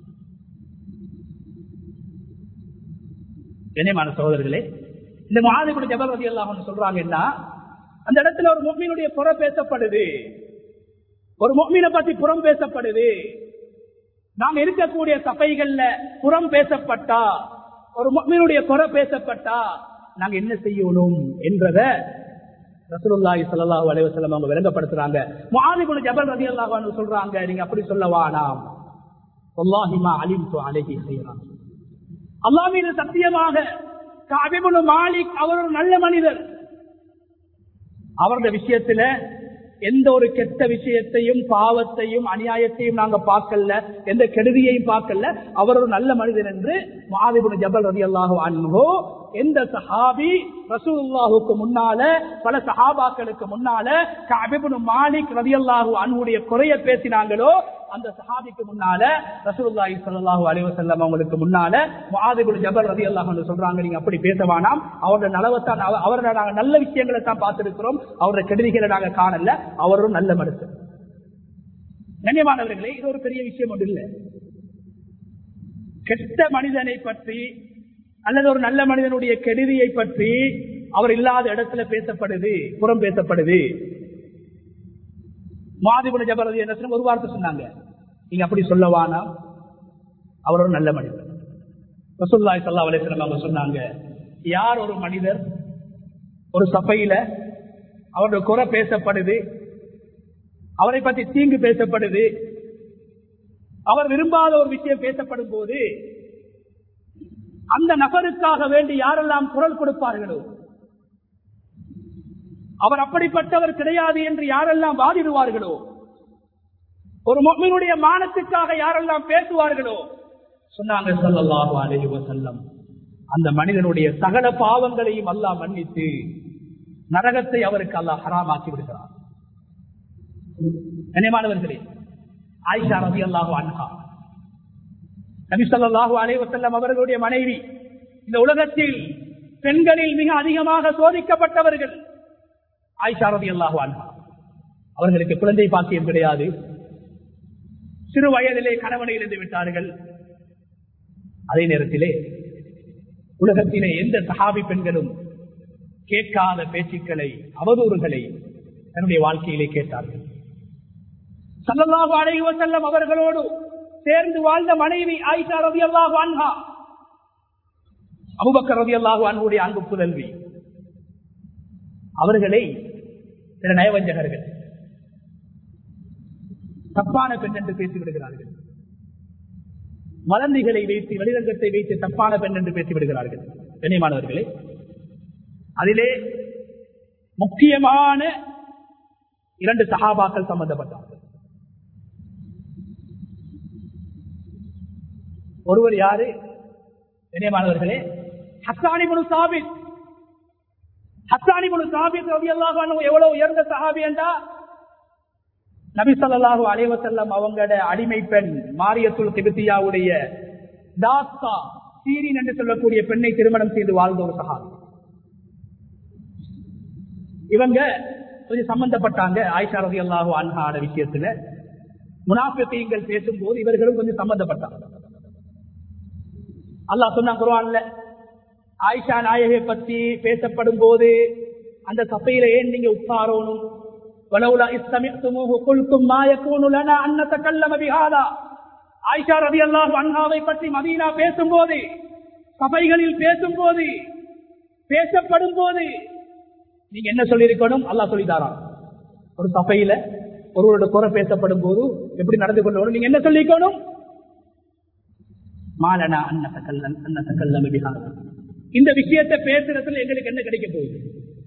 கண்ணியமான சகோதரர்களே இந்த முஆவிபுன் ஜபல் ரதி அல்லாஹு சொல்றாங்கன்னா அந்த இடத்துல ஒரு முக்மீனுடைய புற பேசப்படுது ஒரு முக்மீனை பத்தி புறம் பேசப்படுது நாங்க இருக்கக்கூடிய சபைகள்ல புறம் பேசப்பட்டா ஒரு முக்மீனுடைய குறை பேசப்பட்டா நாங்க என்ன செய்யணும் என்றத ரசூலுல்லாஹி ஸல்லல்லாஹு அலைஹி வஸல்லம் அவங்க விளங்கப்படுத்துறாங்க முஆதிபுல் ஜபல் ரலியல்லாஹு அன்ஹு சொல்றாங்க நீங்க அப்படி சொல்ல வேணாம் வல்லாஹி மா அலிம்து அலைஹி கைரா அல்லாஹ் மீது சத்தியமாக கஅபிபுல் மாலிக் அவர் ஒரு நல்ல மனிதர் அவருடைய விஷயத்துல எந்த ஒரு கெட்ட விஷயத்தையும் பாவத்தையும் அநியாயத்தையும் நாங்க பார்க்கல எந்த கெடுதியையும் பார்க்கல அவர் ஒரு நல்ல மனிதன் என்று மாதிபுன் ஜபல் ரதி அல்லாஹு அன்போ எந்த சஹாபி ரசூல்லாஹுக்கு முன்னால பல சஹாபாக்களுக்கு முன்னால கபிபுன் மாலிக் ரதி அல்லாஹு அன்புடைய குறைய பேசினாங்களோ அந்த சஹாபிக்கு முன்னால ரசூலுல்லாஹி ஸல்லல்லாஹு அலைஹி வஸல்லம் அவங்களுக்கு முன்னால முஆதிபுல் ஜபல் ரலியல்லாஹு சொல்றாங்க நீங்க அப்படி பேச வேணாம் அவரோட நலவத்தான் அவரோட நாங்க நல்ல விஷயங்களை தான் பார்த்திருக்கிறோம் அவரோட கெடுதிகளை நாங்க காணல அவரும் நல்ல மனுஷன் கண்ணியமானவர்களே இது ஒரு பெரிய விஷயம் ஒன்று இல்லை கெட்ட மனிதனை பற்றி அல்லது ஒரு நல்ல மனிதனுடைய கெடுதியை பற்றி அவர் இல்லாத இடத்துல பேசப்படுது புறம் பேசப்படுது மாதிபுன ஜபரதி என்ன ஒரு வார்த்தை சொன்னாங்க நீங்க அப்படி சொல்லவானா அவர் ஒரு நல்ல மனிதர் ரசூல்லாய் சல்லா அலிஸ்லாம் அவங்க சொன்னாங்க யார் ஒரு மனிதர் ஒரு சபையில அவருடைய குறை பேசப்படுது அவரை பற்றி தீங்கு பேசப்படுது அவர் விரும்பாத ஒரு விஷயம் பேசப்படும் போது அந்த நபருக்காக வேண்டி யாரெல்லாம் குரல் கொடுப்பார்களோ அவர் அப்படிப்பட்டவர் கிடையாது என்று யாரெல்லாம் வாதிடுவார்களோ ஒரு மொம்மினுடைய மானத்துக்காக யாரெல்லாம் பேசுவார்களோ சொன்னாங்க சொல்லல்லாஹு அலைஹி வஸல்லம் அந்த மனிதனுடைய சகல பாவங்களையும் அல்லாஹ் மன்னித்து நரகத்தை அவருக்கு அல்லாஹ் ஹராமாக்கி விடுகிறார் கனிமானவர்களே ஆயிஷா ரவி அல்லாஹு அன்ஹா நபி ஸல்லல்லாஹு அலைஹி வஸல்லம் அவர்களுடைய மனைவி இந்த உலகத்தில் பெண்களில் மிக அதிகமாக சோதிக்கப்பட்டவர்கள் ஆயிஷா ரதி அல்லாஹு அன்ஹா அவர்களுக்கு குழந்தை பாக்கியம் கிடையாது சிறு வயதிலே கணவனை இழந்து விட்டார்கள் அதே நேரத்திலே உலகத்திலே எந்த சஹாபி பெண்களும் கேட்காத பேச்சுக்களை அவதூறுகளை தன்னுடைய வாழ்க்கையிலே கேட்டார்கள் சல்லல்லாஹு அலைஹி வஸல்லம் அவர்களோடு சேர்ந்து வாழ்ந்த மனைவி ஆயிஷா ரலியல்லாஹு அன்ஹா அபூபக்கர் ரலியல்லாஹு அன்ஹுடைய அன்பு புதல்வி அவர்களை சில நயவஞ்சகர்கள் தப்பான பெண் என்று பேசிவிடுகிறார்கள் வளந்திகளை வைத்து வெளிரங்கத்தை வைத்து தப்பான பெண் என்று பேசிவிடுகிறார்கள் கண்ணியமானவர்களே அதிலே முக்கியமான இரண்டு சகாபாக்கள் சம்பந்தப்பட்டார்கள் ஒருவர் யாரு கண்ணியமானவர்களே ஹஸ்தானி முனு சாபித் ஹஸ்தானி முனு சாபித் ரவி அல்லாஹ் எவ்வளவு உயர்ந்த சஹாபி என்றா நபி சொல்லாஹு அலைவசல்லம் அவங்களோட அடிமை பெண் மாரியத்துல் திபத்தியாவுடைய தாஸ்தா சீரின் என்று சொல்லக்கூடிய பெண்ணை திருமணம் செய்து வாழ்ந்த ஒரு சகாபி இவங்க கொஞ்சம் சம்பந்தப்பட்டாங்க ஆயிஷா ரவி அல்லாஹு அன்ஹாட விஷயத்துல முனாபியங்கள் பேசும்போது இவர்களும் கொஞ்சம் சம்பந்தப்பட்டாங்க அல்லாஹ் சொன்னா குருவான்ல ஆயிஷா நாயகை பத்தி பேசப்படும் போது அந்த சபையில ஏன் நீங்க உட்காரணும் ولولا إذ سمعتموه قلتم ما يكون لنا أن نتكلم بهذا ஆயிஷா ரவி அல்லாஹ் அன்ஹாவை பற்றி மதீனா பேசும்போது சபைகளில் பேசும்போது பேசப்படும் போது நீங்க என்ன சொல்லியிருக்கணும் அல்லாஹ் சொல்லித்தாராம் ஒரு சபையில ஒருவரோட குறை பேசப்படும் போது எப்படி நடந்து கொள்ளணும் நீங்க என்ன சொல்லிக்கணும் மாலனா அன்னத்த கல்லன் அன்னத்த கல்லம் பிஹாரா இந்த விஷயத்தை பேசுறதுல எங்களுக்கு என்ன கிடைக்க போகுது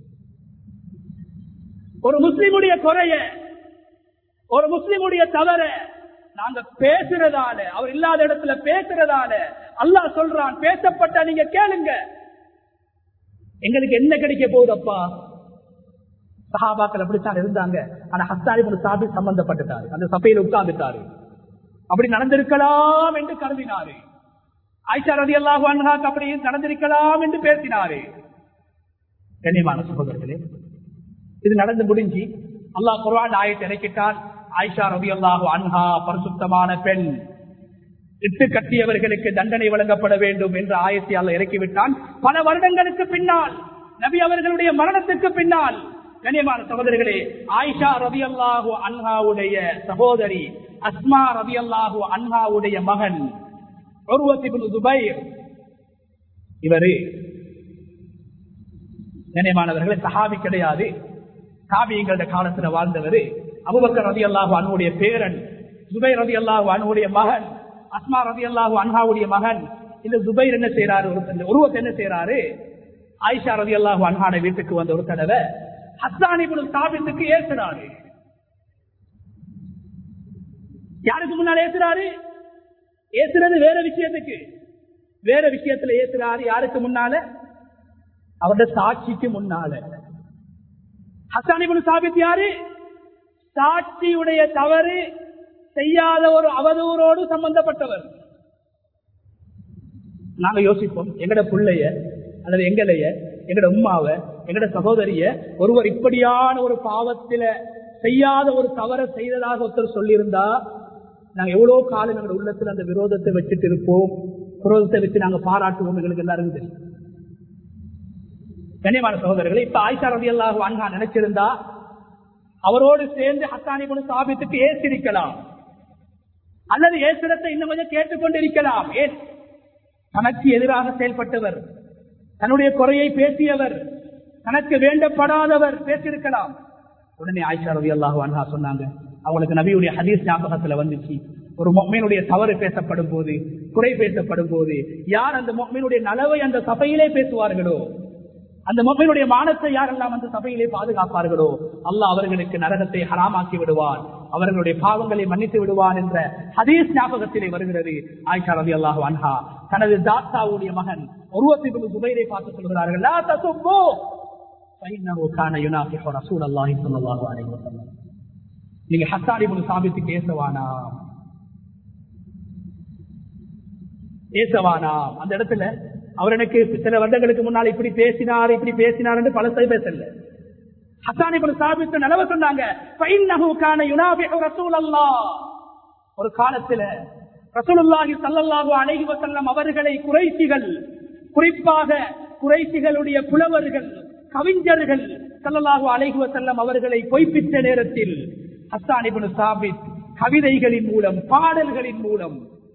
ஒரு முஸ்லிமுடைய குறைய ஒரு முஸ்லிமுடைய தவற நாங்க பேசுறதால அவர் இல்லாத இடத்துல பேசுறதால அல்லாஹ் சொல்றான் பேசப்பட்ட நீங்க கேளுங்க எங்களுக்கு என்ன கிடைக்க போகுதப்பா சஹாபாக்கள் அப்படித்தான் இருந்தாங்க ஆனா ஹஸ்தாரி சாபி சம்பந்தப்பட்டுட்டாரு அந்த சபையில உட்கார்ந்துட்டாரு அப்படி நடந்திருக்கலாம் என்று கருதினாரு ஆயிஷா ரதி அல்லாஹு அன்ஹாக்கு அப்படி நடந்திருக்கலாம் என்று பேசினாரு கண்ணியமான சகோதரர்களே இது நடந்து முடிஞ்சு அல்லாஹ் குர்ஆன் ஆயத்தை இறக்கிட்டான் ஆயிஷா ரவி அல்லாஹு அன்ஹா பரிசுத்தமான பெண் இட்டு கட்டியவர்களுக்கு தண்டனை வழங்கப்பட வேண்டும் என்ற ஆயத்தை அல்ல இறக்கிவிட்டான் பல வருடங்களுக்கு பின்னால் நபி அவர்களுடைய மரணத்துக்கு பின்னால் கண்ணியமான சகோதரர்களே ஆயிஷா ரவி அல்லாஹு அன்ஹாவுடைய சகோதரி அஸ்மா ரவி அல்லாஹு அன்ஹாவுடைய மகன் துபைர் இவரு கண்ணியமானவர்களே சஹாபி கிடையாது காவியங்கள காலத்துல வாழ்ந்தவர் அபுபக்கர் ரதி அல்லாஹு அனுடைய பேரன் ஜுபை ரதி அல்லாஹு அனுடைய மகன் அஸ்மா ரதி அல்லாஹு அன்ஹாவுடைய மகன் இந்த ஜுபைர் என்ன செய்யறாரு ஒரு உருவத்தை என்ன செய்யறாரு ஆயிஷா ரதி அல்லாஹு அன்ஹாட வீட்டுக்கு வந்த ஒரு தடவை ஹஸ்தானி சாபித்துக்கு ஏசுறாரு யாருக்கு முன்னால ஏசுறாரு ஏசுறது வேற விஷயத்துக்கு வேற விஷயத்துல ஏசுறாரு யாருக்கு முன்னால அவருடைய சாட்சிக்கு முன்னால ஹசானிபுல் சாபித் யாரு சாட்சியுடைய தவறு செய்யாத ஒரு அவதூறோடு சம்பந்தப்பட்டவர் நாங்க யோசிப்போம் எங்கட பிள்ளைய அல்லது எங்களைய எங்கட உமாவ எங்கட சகோதரிய ஒருவர் இப்படியான ஒரு பாவத்தில செய்யாத ஒரு தவறை செய்ததாக ஒருத்தர் சொல்லியிருந்தா நாங்க எவ்வளவு காலம் எங்களோட உள்ளத்துல அந்த விரோதத்தை வச்சுட்டு இருப்போம் விரோதத்தை வச்சு நாங்க பாராட்டுவோம் எங்களுக்கு எல்லாரும் தெரியும் கண்ணியமான சகோதரர்களை இப்ப ஆயிஷா ரவி அல்லாஹ் அன்ஹா நினைச்சிருந்தா அவரோடு சேர்ந்து ஹத்தானி குணு சாபித்துக்கு ஏசிருக்கலாம் அல்லது ஏசிடத்தை இன்னும் கொஞ்சம் கேட்டுக்கொண்டிருக்கலாம் ஏன் தனக்கு எதிராக செயல்பட்டவர் தன்னுடைய குறையை பேசியவர் தனக்கு வேண்டப்படாதவர் பேசியிருக்கலாம் உடனே ஆயிஷா ரவி அல்லாஹு அன்ஹா சொன்னாங்க அவங்களுக்கு நபியுடைய ஹதீஸ் ஞாபகத்துல வந்துச்சு ஒரு மொம்மீனுடைய தவறு பேசப்படும் போது குறை பேசப்படும் போது யார் அந்த மொம்மீனுடைய நலவை அந்த சபையிலே பேசுவார்களோ அந்த மொபைலுடைய மானத்தை யாரெல்லாம் அந்த சபையிலே பாதுகாப்பார்களோ அல்லாஹ் அவர்களுக்கு நரகத்தை ஹராமாக்கி விடுவான் அவர்களுடைய பாவங்களை மன்னித்து விடுவான் என்ற ஹதீஸ் ஞாபகத்திலே வருகிறது ஆயிஷா ரவி அல்லாஹு அன்ஹா தனது தாத்தாவுடைய மகன் உருவத்தை சுபைரை பார்த்து சொல்கிறார்கள் "லா தசுப்பு, ஃபைன்னஹு கான யுனாஃபிஹு ரசூலல்லாஹி ஸல்லல்லாஹு அலைஹி வஸல்லம்." நீங்க ஹஸ்ஸான் இப்னு சாபித்து பேசவானா பேசவானா அந்த இடத்துல அவர் எனக்கு சில வருடங்களுக்கு முன்னால் இப்படி பேசினார் இப்படி பேசினார் என்று பல சை பேசல ஹசான் இப்படி சாபித்து நிலவ சொன்னாங்க "ஃபைன்னஹு கான யுனாபிஹு ரசூலல்லாஹ்." ஒரு காலத்துல ரசூலுல்லாஹி ஸல்லல்லாஹு அலைஹி வஸல்லம் அவர்களை குறைசிகள் குறிப்பாக குறைசிகளுடைய புலவர்கள் கவிஞர்கள் ஸல்லல்லாஹு அலைஹி வஸல்லம் அவர்களை பொய்ப்பித்த நேரத்தில் ஹஸ்ஸான் இப்னு சாபித் கவிதைகளின் மூலம் பாடல்களின் மூலம்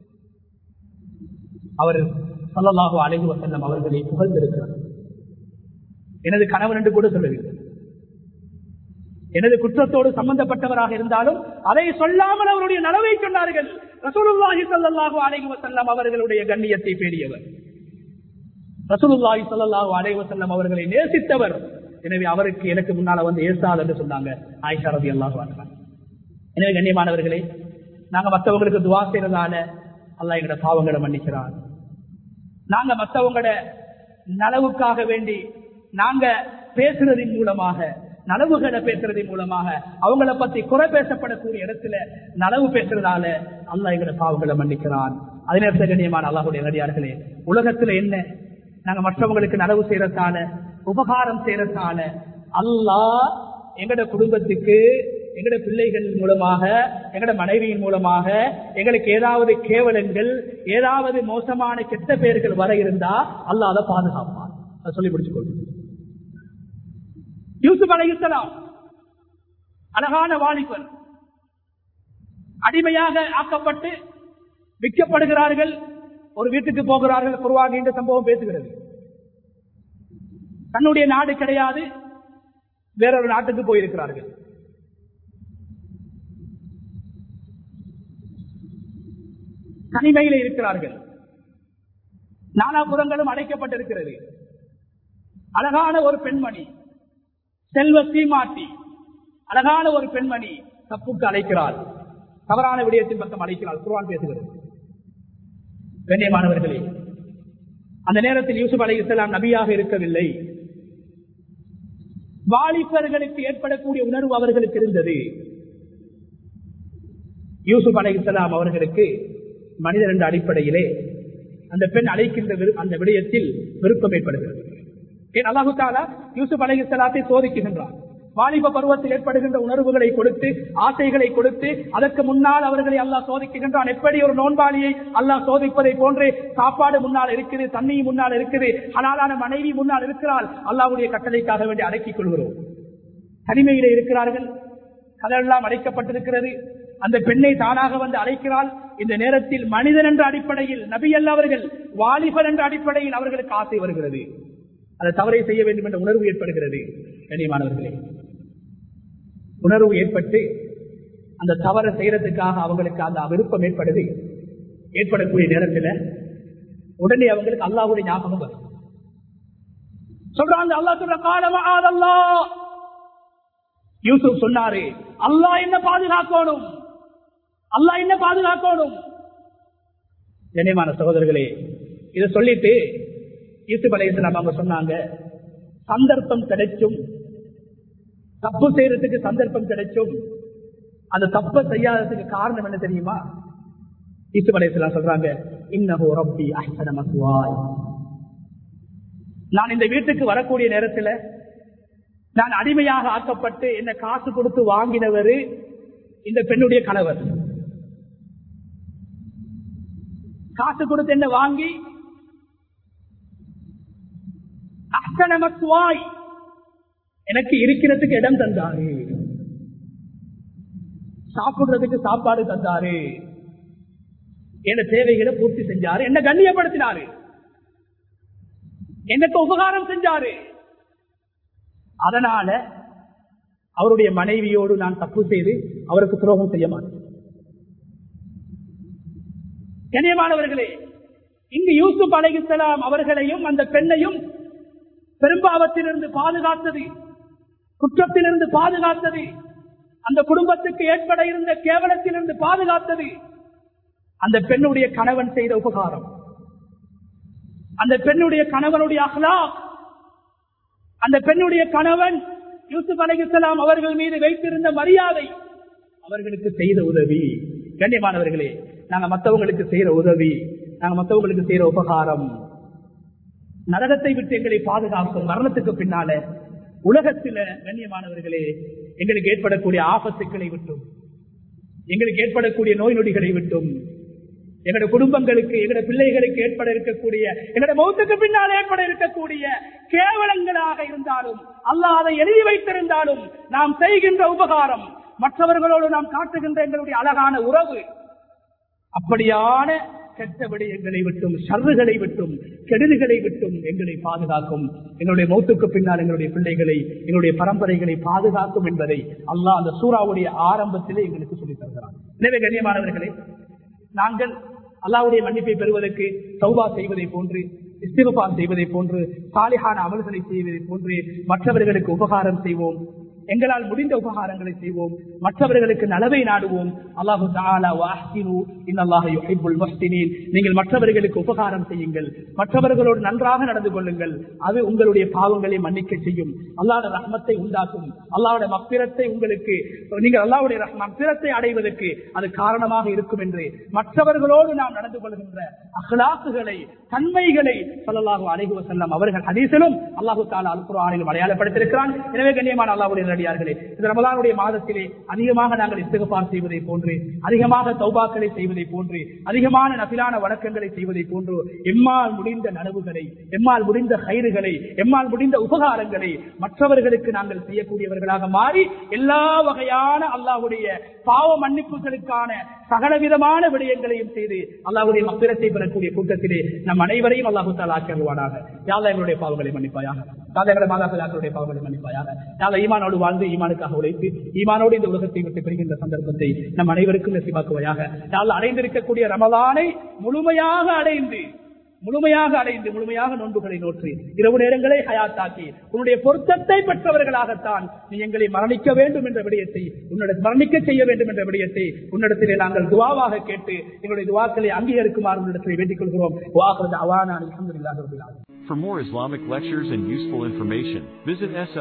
அவர் ஸல்லல்லாஹு அலைஹி வஸல்லம் அவர்களை புகழ்ந்திருக்கிறார் எனது கணவன் என்று கூட சொல்லவில்லை எனது குற்றத்தோடு சம்பந்தப்பட்டவராக இருந்தாலும் அதை சொல்லாமல் அவருடைய நலவை சொன்னார்கள் ரசூலுல்லாஹி ஸல்லல்லாஹு அலைஹி வஸல்லம் அவர்களுடைய கண்ணியத்தை பேடியவர் ரசூலுல்லாஹி ஸல்லல்லாஹு அலைஹி வஸல்லம் அவர்களை நேசித்தவர் எனவே அவருக்கு எனக்கு முன்னால வந்து ஏசாது என்று சொன்னாங்க ஆயிஷா ரலியல்லாஹு அன்ஹா எனவே கண்ணியமானவர்களே நாங்க மற்றவங்களுக்கு துவா செய்யறதால அல்லாஹ் எங்களோட பாவங்களை மன்னிக்கிறார் நாங்க மற்றவங்களோட நலவுக்காக வேண்டி நாங்க பேசுறதின் மூலமாக நலவுகளை பேசுறதின் மூலமாக அவங்கள பத்தி குறை பேசப்படக்கூடிய இடத்துல நலவு பேசுறதால அல்லாஹ் எங்களோட பாவங்களை மன்னிக்கிறான் அதே நேரத்தில் கண்ணியமான அல்லாஹுடைய நடிகார்களே உலகத்துல என்ன நாங்க மற்றவங்களுக்கு நலவு செய்யறதால உபகாரம் செய்யறதால அல்லாஹ் எங்கட குடும்பத்துக்கு எங்கட பிள்ளைகள் மூலமாக எங்கட மனைவியின் மூலமாக எங்களுக்கு ஏதாவது கேவலங்கள் ஏதாவது மோசமான கெட்ட பெயர்கள் வர இருந்தா அல்லாஹ் அதை பாதுகாப்பான் அதை சொல்லி முடிச்சுக்கொள்ளும் யூசுப் அலையுத்தலாம் அழகான வாலிபன் அடிமையாக ஆக்கப்பட்டு விற்கப்படுகிறார்கள் ஒரு வீட்டுக்கு போகிறார்கள் குருவாக இந்த சம்பவம் பேசுகிறது தன்னுடைய நாடு கிடையாது வேறொரு நாட்டுக்கு போயிருக்கிறார்கள் தனிமையில் இருக்கிறார்கள் நாலாபுறங்களும் அடைக்கப்பட்டிருக்கிறது அழகான ஒரு பெண்மணி செல்வ சீமாட்டி அழகான ஒரு பெண்மணி தப்புக்கு அழைக்கிறாள் தவறான விடயத்தின் பக்கம் அழைக்கிறாள் குர்ஆன் பேசுகிறது கண்ணியமானவர்களே அந்த நேரத்தில் யூசுப் அலை இஸ்லாம் நபியாக இருக்கவில்லை வாலிபர்களுக்கு ஏற்படக்கூடிய உணர்வு அவர்களுக்கு இருந்தது யூசுப் அலை இஸ்லாம் அவர்களுக்கு மனிதர் என்ற அடிப்படையிலே அந்த பெண் அழைக்கின்ற விரு- அந்த விடயத்தில் விருப்பம் ஏற்படுகிறது ஏன் அல்லாஹு தாலா யூசுப் அலை இஸ்லாத்தை சோதிக்குகின்றார் வாலிப பருவத்தில் ஏற்படுகின்ற உணர்வுகளை கொடுத்து ஆசைகளை கொடுத்து அதற்கு முன்னால் அவர்களை அல்லாஹ் சோதிக்குகின்றான் எப்படி ஒரு நோன்பாளியை அல்லாஹ் சோதிப்பதை போன்றே சாப்பாடு முன்னால் இருக்குது தண்ணி முன்னால் இருக்குது ஹலாலான மனைவி முன்னால் இருக்கிறாள் அல்லாஹ்வுடைய கட்டளைக்காக வேண்டி அடக்கிக் கொள்கிறோம் தனிமையிலே இருக்கிறார்கள் கதெல்லாம் அடைக்கப்பட்டிருக்கிறது அந்த பெண்ணை தானாக வந்து அழைக்கிறாள் இந்த நேரத்தில் மனிதன் என்ற அடிப்படையில் நபி அல்ல அவர்கள் வாலிபன் என்ற அடிப்படையில் அவர்களுக்கு ஆசை வருகிறது அதை தவறை செய்ய வேண்டும் என்ற உணர்வு ஏற்படுகிறது கண்ணியமானவர்களே உணர்வு ஏற்பட்டு அந்த தவறை செய்யறதுக்காக அவங்களுக்கு அந்த விருப்பம் ஏற்படுது ஏற்படக்கூடிய நேரத்தில் உடனே அவங்களுக்கு அல்லாஹ்வுடைய ஞாபகம் வரும் சொல்றாங்க அல்லாஹ் சொல்ற காலமா ஆதல்லா யூசுப் சொன்னாரு அல்லாஹ் என்ன பாதுகாக்கணும் அல்லாஹ் என்ன பாதுகாக்கணும் கண்ணியமான சகோதரர்களே இதை சொல்லிட்டு யூசுப் அலைஹிஸ்ஸலாம் அவங்க சொன்னாங்க சந்தர்ப்பம் கிடைச்சும் தப்பு செய்யறதுக்கு சந்தர்ப்பம் கிடைச்சும் அந்த தப்பை செய்யாததுக்கு காரணம் என்ன தெரியுமா யூசுப் அலைஹிஸ்ஸலாம் சொல்றாங்க இன்னஹு ரப்பி அஹ்சன மஸ்வாய் நான் இந்த வீட்டுக்கு வரக்கூடிய நேரத்துல நான் அடிமையாக ஆக்கப்பட்டு என்ன காசு கொடுத்து வாங்கினவர் இந்த பெண்ணுடைய கணவர் காசு கொடுத்து என்ன வாங்கி அஹ்சன மஸ்வாய் எனக்கு இருக்கிறதுக்கு இடம் தந்தாரு சாப்பிடுறதுக்கு சாப்பாடு தந்தாரு என்ன தேவைகளை பூர்த்தி செஞ்சாரு என்ன கண்ணியப்படுத்தினாரு எனக்கு உபகாரம் செஞ்சாரு அதனால அவருடைய மனைவியோடு நான் தப்பு செய்து அவருக்கு துரோகம் செய்ய மாட்டேன் கண்ணியமானவர்களே இங்கு யூசுப் அலைஹிஸ்ஸலாம் அவர்களையும் அந்த பெண்ணையும் பெரும்பாவத்திலிருந்து பாதுகாத்தது குற்றத்திலிருந்து பாதுகாத்தது அந்த குடும்பத்துக்கு ஏற்பட இருந்த கேவலத்திலிருந்து பாதுகாத்தது அந்த பெண்ணுடைய கணவன் செய்த உபகாரம் அந்த பெண்ணுடைய கணவனுடைய அஹ்லாக் அந்த பெண்ணுடைய கணவன் யூசுப் அலைஹிஸ்ஸலாம் அவர்கள் மீது வைத்திருந்த மரியாதை அவர்களுக்கு செய்த உதவி கண்ணியமானவர்களே நாங்க மற்றவங்களுக்கு செய்யற உதவி நாங்க மற்றவங்களுக்கு செய்யற உபகாரம் நரகத்தை விட்டு எங்களை பாதுகாக்கும் மரணத்துக்கு பின்னால உலகத்தில கண்ணியமானவர்களே எங்களுக்கு ஏற்படக்கூடிய ஆபத்துக்களை விட்டும் எங்களுக்கு ஏற்படக்கூடிய நோய் நொடிகளை விட்டும் எங்களுடைய குடும்பங்களுக்கு எங்களுடைய பிள்ளைகளுக்கு ஏற்பட இருக்கக்கூடிய எங்களுடைய மௌத்துக்கு பின்னால் ஏற்பட இருக்கக்கூடிய கேவலங்களாக இருந்தாலும் அல்லாஹ் அதை எழுதி வைத்திருந்தாலும் நாம் செய்கின்ற உபகாரம் மற்றவர்களோடு நாம் காட்டுகின்ற எங்களுடைய அழகான உறவு அப்படியான கெட்ட விடயங்களை விட்டும் சர்றுகளை விட்டும் கெடுதிகளை விட்டும் எங்களை பாதுகாக்கும் எங்களுடைய மௌத்துக்கு பின்னால் எங்களுடைய பிள்ளைகளை எங்களுடைய பரம்பரைகளை பாதுகாக்கும் என்பதை அல்லாஹ் அந்த சூறாவுடைய ஆரம்பத்திலே எங்களுக்கு சொல்லித் தருகிறான் எனவே கண்ணியமானவர்களே நாங்கள் அல்லாவுடைய மன்னிப்பை பெறுவதற்கு சௌபா செய்வதை போன்று இஸ்திரபான் செய்வதை போன்று சாலிஹான அமல்களை செய்வதை போன்று மற்றவர்களுக்கு உபகாரம் செய்வோம் எங்களால் முடிந்த உபகாரங்களை செய்வோம் மற்றவர்களுக்கு நலவை நாடுவோம் அல்லாஹு நீங்கள் மற்றவர்களுக்கு உபகாரம் செய்யுங்கள் மற்றவர்களோடு நன்றாக நடந்து கொள்ளுங்கள் அது உங்களுடைய பாவங்களை மன்னிக்க செய்யும் அல்லாட ரஹ்மத்தை உண்டாக்கும் அல்லாவுடைய மப்பிரத்தை உங்களுக்கு நீங்கள் அல்லாவுடைய மப்பிரத்தை அடைவதற்கு அது காரணமாக இருக்கும் என்று மற்றவர்களோடு நாம் நடந்து கொள்கின்ற அகலாக்குகளை தன்மைகளை சொல்லலாக அணைகுவ செல்லம் அவர்கள் ஹதீசிலும் அல்லாஹு தாலா அல்குரானிலும் அடையாளப்படுத்திருக்கிறான் எனவே கண்ணியமான அல்லாவுடைய நடிகார்களே இந்த ரமலானுடைய மாதத்திலே அதிகமாக நாங்கள் இஸ்திகபார் செய்வதை போன்று அதிகமாக தௌபாக்களை செய்வதை போன்று அதிகமான நபிலான வழக்கங்களை செய்வதை போன்று எம்மால் முடிந்த நனவுகளை எம்மால் முடிந்த கயிறுகளை எம்மால் முடிந்த உபகாரங்களை மற்றவர்களுக்கு நாங்கள் செய்யக்கூடியவர்களாக மாறி எல்லா வகையான அல்லாஹுடைய பாவ மன்னிப்புகளுக்கான சகலவிதமான விடயங்களையும் செய்து அல்லாஹுடைய மப்பிரத்தை பெறக்கூடிய கூட்டத்திலே நம் அனைவரையும் அல்லாஹு தாலாக்கிடுவானாக யாதா எங்களுடைய பாவங்களை மன்னிப்பாயாக யாதா எங்களுடைய மாதாக்களுடைய பாவங்களை மன்னிப்பாயாக யாதா ஈமானோடு வாழ்ந்து ஈமானுக்காக உழைத்து ஈமானோடு இந்த உலகத்தை விட்டு பெறுகின்ற சந்தர்ப்பத்தை நம் அனைவருக்கும் நசிவாக்குவையாக யாழ் அடைந்திருக்கக்கூடிய ரமலானை முழுமையாக அடைந்து முழுமையாக அடைந்து முழுமையாக நோன்புகளை நோற்றி இரவு நேரங்களை ஹயாத்தாக்கி உன்னுடைய பொருத்தத்தை பெற்றவர்களாகத்தான் நீ எங்களை மரணிக்க வேண்டும் என்ற விடயத்தை உன்னிட மரணிக்க செய்ய வேண்டும் என்ற விடயத்தை உன்னிடத்திலே நாங்கள் துவாவாக கேட்டு எங்களுடைய துவாக்களை அங்கீகரிக்குமாறு உன்னிடத்திலே வேண்டிக் கொள்கிறோம் வாக்குறது அவான அலமதுல்லாஹ் For more Islamic lectures and useful information, visit SL